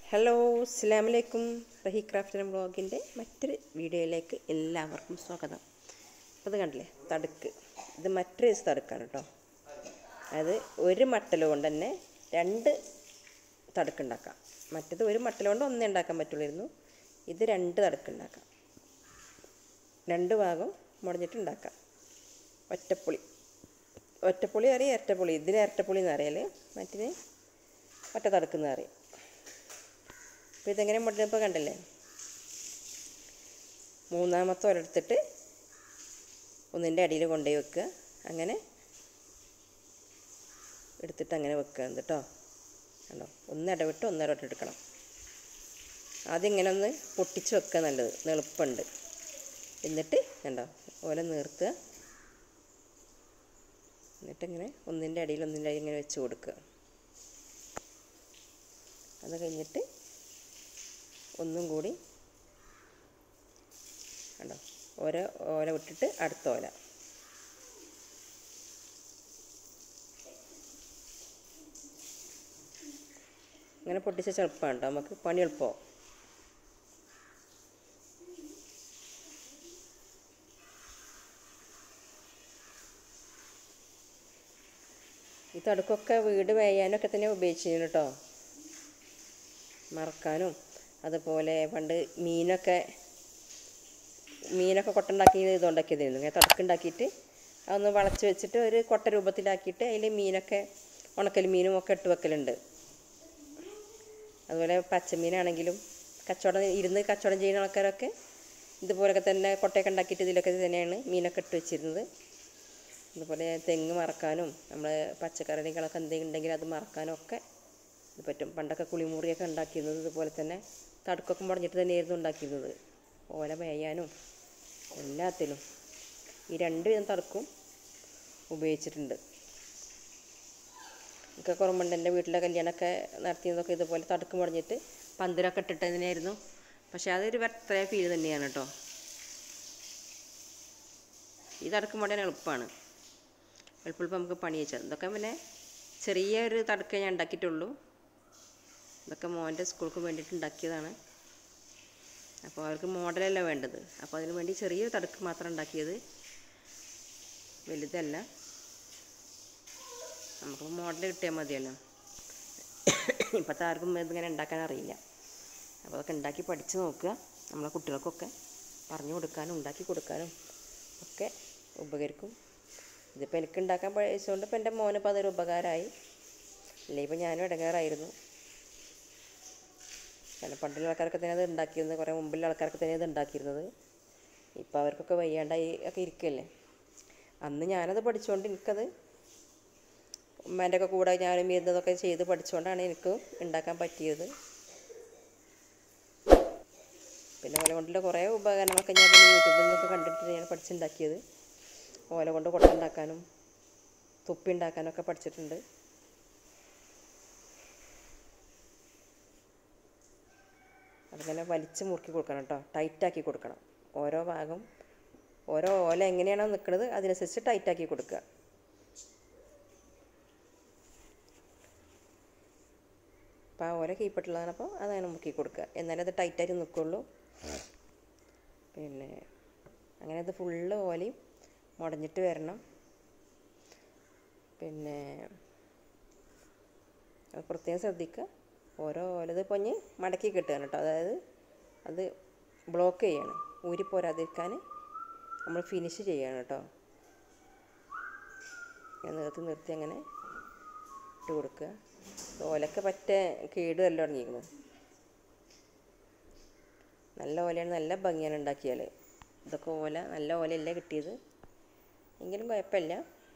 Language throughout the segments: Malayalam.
ഹലോ അസ്സാമലൈക്കും റഹി ക്രാഫ്റ്റ് ആൻഡ് ബ്ലോഗിൻ്റെ മറ്റൊരു വീഡിയോയിലേക്ക് എല്ലാവർക്കും സ്വാഗതം അപ്പോൾ ഇത് കണ്ടില്ലേ തടുക്ക് ഇത് മറ്റൊരു ദിവസം തടുക്കാണ് കേട്ടോ അത് ഒരു മട്ടൽ കൊണ്ട് തന്നെ രണ്ട് തടുക്കുണ്ടാക്കാം മറ്റത് ഒരു മട്ടൽ കൊണ്ട് ഒന്നേ ഉണ്ടാക്കാൻ പറ്റുള്ളായിരുന്നു ഇത് രണ്ട് തടുക്കുണ്ടാക്കാം രണ്ട് ഭാഗം മുടഞ്ഞിട്ട് ഉണ്ടാക്കാം ഒറ്റപ്പുളി ഒറ്റപ്പുളി അറിയാം ഇരട്ടപ്പുളി ഇതിന് ഇരട്ടപ്പുളി എന്ന് അറിയാൽ മറ്റിന് ഒറ്റ തടുക്കുന്ന അറിയാം അപ്പോൾ ഇതെങ്ങനെ മുടഞ്ഞപ്പോൾ കണ്ടല്ലേ മൂന്നാമത്തെ ഒരെടുത്തിട്ട് ഒന്നിൻ്റെ അടിയിൽ കൊണ്ടുപോയി വെക്കുക അങ്ങനെ എടുത്തിട്ട് അങ്ങനെ വെക്കുക കേട്ടോ കണ്ടോ ഒന്ന് ഇടവിട്ട് ഒന്ന് ഇടവിട്ട് എടുക്കണം ആദ്യം ഇങ്ങനെ ഒന്ന് പൊട്ടിച്ച് വെക്കുക നല്ലത് എളുപ്പമുണ്ട് എന്നിട്ട് കണ്ടോ ഓല നീർത്തുക എന്നിട്ടിങ്ങനെ ഒന്നിൻ്റെ അടിയിൽ ഒന്നിൻ്റെ അടിയിൽ ഇങ്ങനെ വെച്ച് കൊടുക്കുക അത് കഴിഞ്ഞിട്ട് ഒന്നും കൂടി കണ്ടോ ഓരോ ഓല വിട്ടിട്ട് അടുത്ത ഓല അങ്ങനെ പൊട്ടിച്ച എളുപ്പമാണ് കേട്ടോ നമുക്ക് പണി എളുപ്പമാവും ഈ തടുക്കൊക്കെ വീട് മേയാനൊക്കെ തന്നെ ഉപയോഗിച്ചിരുന്നു കേട്ടോ മറക്കാനും അതുപോലെ പണ്ട് മീനൊക്കെ മീനൊക്കെ കൊട്ടുണ്ടാക്കി ഇതുണ്ടാക്കിയതായിരുന്നു ഇങ്ങനെ തടുക്കുണ്ടാക്കിയിട്ട് അതൊന്ന് വളച്ച് വെച്ചിട്ട് ഒരു കൊട്ട രൂപത്തിലാക്കിയിട്ട് അതിൽ മീനൊക്കെ ഉണക്കൽ മീനും ഒക്കെ ഇട്ട് വെക്കലുണ്ട് അതുപോലെ പച്ചമീനാണെങ്കിലും കച്ചവടം ഇരുന്ന് കച്ചവടം ചെയ്യുന്ന ആൾക്കാരൊക്കെ ഇതുപോലൊക്കെ തന്നെ കൊട്ടയൊക്കെ ഉണ്ടാക്കിയിട്ട് ഇതിലൊക്കെ തന്നെയാണ് മീനൊക്കെ ഇട്ട് വെച്ചിരുന്നത് അതുപോലെ തെങ്ങ് മറക്കാനും നമ്മൾ പച്ചക്കറികളൊക്കെ എന്തെങ്കിലും ഉണ്ടെങ്കിൽ അത് മറക്കാനും ഒക്കെ ഇത് പറ്റും പണ്ടൊക്കെ കുളിമുറിയൊക്കെ ഉണ്ടാക്കിയിരുന്നത് ഇതുപോലെ തന്നെ തടുക്കൊക്കെ മുടഞ്ഞിട്ട് തന്നെയായിരുന്നു ഉണ്ടാക്കിയിരുന്നത് ഓല മേയാനും എല്ലാത്തിനും ഈ രണ്ട് വിധം തടുക്കും ഉപയോഗിച്ചിട്ടുണ്ട് ഒക്കെ കുറവുണ്ട് എൻ്റെ വീട്ടിലെ കല്യാണമൊക്കെ നടത്തിയതൊക്കെ ഇതുപോലെ തടുക്ക് മുടഞ്ഞിട്ട് പന്തിരൊക്കെ ഇട്ടിട്ട് തന്നെയായിരുന്നു പക്ഷേ അതൊരു പ്രത്യേക ഫീൽ തന്നെയാണ് കേട്ടോ ഈ തടുക്ക് മുടയാൻ എളുപ്പമാണ് എളുപ്പം നമുക്ക് പണി വെച്ചാൽ ഇതൊക്കെ പിന്നെ ചെറിയൊരു തടുക്കേ ഞാൻ ഉണ്ടാക്കിയിട്ടുള്ളൂ ഇതൊക്കെ മോൻ്റെ സ്കൂൾക്ക് വേണ്ടിയിട്ട് ഉണ്ടാക്കിയതാണ് അപ്പോൾ അവർക്ക് മോഡലല്ല വേണ്ടത് അപ്പോൾ അതിന് വേണ്ടി ചെറിയൊരു തടുക്ക് മാത്രം ഉണ്ടാക്കിയത് വലുതല്ല നമുക്ക് മോഡൽ കിട്ടിയാൽ മതിയല്ലോ ഇപ്പോഴത്തെ ആർക്കും ഇതിങ്ങനെ ഉണ്ടാക്കാൻ അറിയില്ല അപ്പോൾ അതൊക്കെ ഉണ്ടാക്കി പഠിച്ച് നോക്കുക നമ്മളെ കുട്ടികൾക്കൊക്കെ പറഞ്ഞു കൊടുക്കാനും ഉണ്ടാക്കി കൊടുക്കാനും ഒക്കെ ഉപകരിക്കും ഇതിപ്പോൾ എനിക്ക് ഉണ്ടാക്കാൻ പഠിച്ചുകൊണ്ട് ഇപ്പോൾ എൻ്റെ മോനിപ്പോൾ അതൊരു ഉപകാരമായി ഇല്ലേ ഇപ്പോൾ ഞാനും ഇടങ്ങാറായിരുന്നു കാരണം പണ്ടുള്ള ആൾക്കാരൊക്കെ തന്നെ അത് ഉണ്ടാക്കിയിരുന്നത് കുറേ മുമ്പിലുള്ള ആൾക്കാരൊക്കെ തന്നെ അത് ഉണ്ടാക്കിയിരുന്നത് ഇപ്പോൾ അവർക്കൊക്കെ വയ്യാണ്ടായി ഒക്കെ ഇരിക്കുകയല്ലേ അന്ന് ഞാനത് പഠിച്ചുകൊണ്ട് എനിക്കത് ഉമ്മേൻ്റെ ഒക്കെ കൂടെ ഞാനും ഇരുന്നതൊക്കെ ചെയ്ത് പഠിച്ചുകൊണ്ടാണ് എനിക്ക് ഉണ്ടാക്കാൻ പറ്റിയത് പിന്നെ ഓല കൊണ്ടുള്ള കുറേ ഉപകരണങ്ങളൊക്കെ ഞാൻ പിന്നെ യൂട്യൂബിൽ നിന്നൊക്കെ കണ്ടിട്ട് ഞാൻ പഠിച്ചുണ്ടാക്കിയത് ഓല കൊണ്ട് കൊട്ട ഉണ്ടാക്കാനും തുപ്പി ഉണ്ടാക്കാനൊക്കെ പഠിച്ചിട്ടുണ്ട് അതിങ്ങനെ വലിച്ച് മുറുക്കി കൊടുക്കണം കേട്ടോ ടൈറ്റാക്കി കൊടുക്കണം ഓരോ ഭാഗം ഓരോ ഓല എങ്ങനെയാണോ നിൽക്കുന്നത് അതിനനുസരിച്ച് ടൈറ്റാക്കി കൊടുക്കുക അപ്പോൾ ആ ഓല കീപ്പിട്ടുള്ളതാണ് അപ്പോൾ അതങ്ങനെ മുറുക്കി കൊടുക്കുക എന്നാലേ അത് ടൈറ്റായിട്ട് നിൽക്കുള്ളൂ പിന്നെ അങ്ങനെ അത് ഫുള്ള് ഓലയും മുടഞ്ഞിട്ട് വരണം പിന്നെ അത് പ്രത്യേകം ശ്രദ്ധിക്കുക ഓരോ ഓലത് പൊഞ്ഞ് മടക്കി കിട്ടുകയാണ് കേട്ടോ അതായത് അത് ബ്ലോക്ക് ചെയ്യാണ് ഊരി പോരാതിരിക്കാൻ നമ്മൾ ഫിനിഷ് ചെയ്യാണ് കേട്ടോ ഞാൻ നിർത്തി നിർത്തി അങ്ങനെ ഇട്ട് കൊടുക്കുക ഓലൊക്കെ പറ്റ കേട് എല്ലാം തുടങ്ങിയിരിക്കുന്നത് നല്ല ഓലയാണ് നല്ല ഭംഗിയാണ് ഉണ്ടാക്കിയാൽ ഇതൊക്കെ ഓല നല്ല ഓലയല്ല കിട്ടിയത് എങ്കിലും കുഴപ്പമില്ല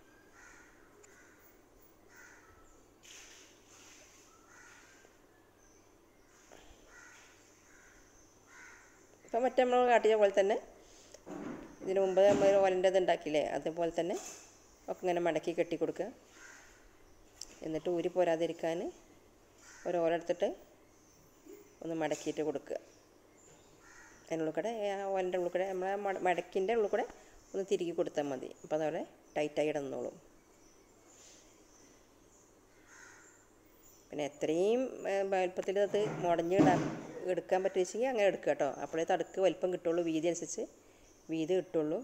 ഇപ്പം മറ്റേ നമ്മൾ കാട്ടിയ പോലെ തന്നെ ഇതിനു മുമ്പ് നമ്മൾ ഓലൻ്റെ ഇത് ഉണ്ടാക്കിയില്ലേ അതുപോലെ തന്നെ ഒക്കെ ഇങ്ങനെ മടക്കി കെട്ടി കൊടുക്കുക എന്നിട്ട് ഊരി പോരാതിരിക്കാൻ ഒരു ഓല എടുത്തിട്ട് ഒന്ന് മടക്കിയിട്ട് കൊടുക്കുക അതിനുള്ളിൽ കൂടെ ആ ഓലൻ്റെ ഉള്ളിൽ കൂടെ നമ്മളെ മടക്കിൻ്റെ ഉള്ളിൽ കൂടെ ഒന്ന് തിരികെ കൊടുത്താൽ മതി അപ്പോൾ അതവിടെ ടൈറ്റായി ഇടന്നോളും പിന്നെ എത്രയും വലുപ്പത്തിൽ അത് മുടഞ്ഞ് ഇടാൻ എടുക്കാൻ പറ്റുവെച്ചെങ്കിൽ അങ്ങനെ എടുക്കുക കേട്ടോ അപ്പോഴേ തടുക്ക് വലിപ്പം കിട്ടുള്ളൂ വീതി അനുസരിച്ച് വീതി കിട്ടുള്ളൂ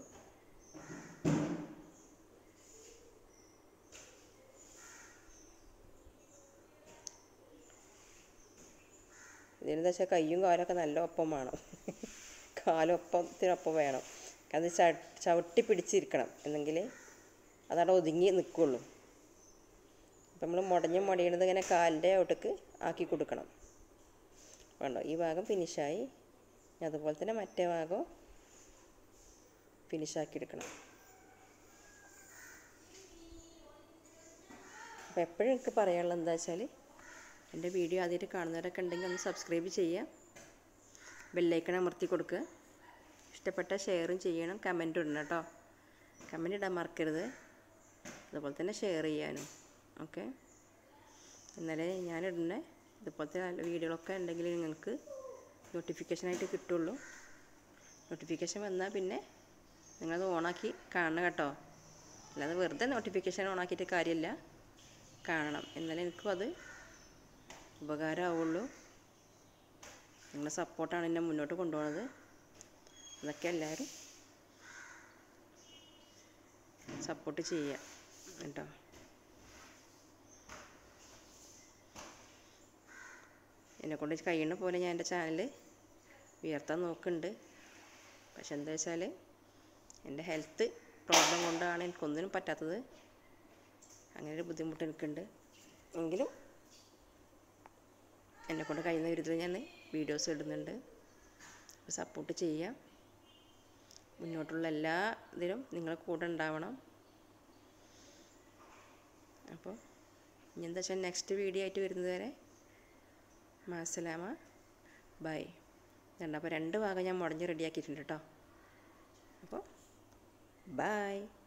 ഇതിനെന്താ വെച്ചാൽ കയ്യും കാലൊക്കെ നല്ല ഒപ്പം വേണം കാലൊപ്പത്തിനൊപ്പം വേണം അത് ച ചവിട്ടി പിടിച്ചിരിക്കണം എന്നെങ്കിൽ അതവിടെ ഒതുങ്ങി നിൽക്കുള്ളൂ അപ്പം നമ്മൾ മുടഞ്ഞ് മുടയണത് ഇങ്ങനെ കാലിൻ്റെ ഒട്ടക്ക് ആക്കി കൊടുക്കണം വേണ്ടോ ഈ ഭാഗം ഫിനിഷായി അതുപോലെ തന്നെ മറ്റേ ഭാഗം ഫിനിഷാക്കി എടുക്കണം അപ്പോൾ എപ്പോഴും എനിക്ക് പറയാനുള്ളത് എന്താ വെച്ചാൽ എൻ്റെ വീഡിയോ ആദ്യമായിട്ട് കാണുന്നവരൊക്കെ ഉണ്ടെങ്കിൽ ഒന്ന് സബ്സ്ക്രൈബ് ചെയ്യുക ബെല്ലൈക്കൺ അമർത്തി കൊടുക്കുക ഇഷ്ടപ്പെട്ട ഷെയറും ചെയ്യണം കമൻറ്റ് ഇടണം കേട്ടോ കമൻറ്റ് ഇടാൻ മറക്കരുത് അതുപോലെ തന്നെ ഷെയർ ചെയ്യാനും ഓക്കെ എന്നാലേ ഞാനിടുന്ന ഇതുപോലത്തെ നല്ല വീഡിയോകളൊക്കെ ഉണ്ടെങ്കിൽ നിങ്ങൾക്ക് നോട്ടിഫിക്കേഷനായിട്ട് കിട്ടുള്ളൂ നോട്ടിഫിക്കേഷൻ വന്നാൽ പിന്നെ നിങ്ങളത് ഓണാക്കി കാണണം കേട്ടോ അല്ലാതെ വെറുതെ നോട്ടിഫിക്കേഷൻ ഓണാക്കിയിട്ട് കാര്യമില്ല കാണണം എന്നാലേ എനിക്കും അത് ഉപകാരമാവുള്ളൂ നിങ്ങളുടെ സപ്പോർട്ടാണ് എന്നെ മുന്നോട്ട് കൊണ്ടുപോകുന്നത് അതൊക്കെ എല്ലാവരും സപ്പോർട്ട് ചെയ്യുക കേട്ടോ എന്നെക്കൊണ്ട് കഴിയുന്ന പോലെ ഞാൻ എൻ്റെ ചാനൽ ഉയർത്താൻ നോക്കുന്നുണ്ട് പക്ഷെ എന്താ വെച്ചാൽ എൻ്റെ ഹെൽത്ത് പ്രോബ്ലം കൊണ്ടാണ് എനിക്കൊന്നിനും പറ്റാത്തത് അങ്ങനെ ഒരു ബുദ്ധിമുട്ട് എനിക്കുണ്ട് എങ്കിലും എന്നെക്കൊണ്ട് കഴിയുന്ന വിധത്തിൽ ഞാൻ വീഡിയോസ് ഇടുന്നുണ്ട് സപ്പോർട്ട് ചെയ്യാം മുന്നോട്ടുള്ള എല്ലാ ഇതിലും നിങ്ങൾ കൂടെ ഉണ്ടാവണം അപ്പോൾ ഇനി എന്താ വെച്ചാൽ നെക്സ്റ്റ് വീഡിയോ ആയിട്ട് വരുന്നത് വരെ മാസലാമ ബൈ ഇതുണ്ട് അപ്പോൾ രണ്ട് ഭാഗം ഞാൻ മുടഞ്ഞ് റെഡിയാക്കിയിട്ടുണ്ട് കേട്ടോ അപ്പോൾ ബൈ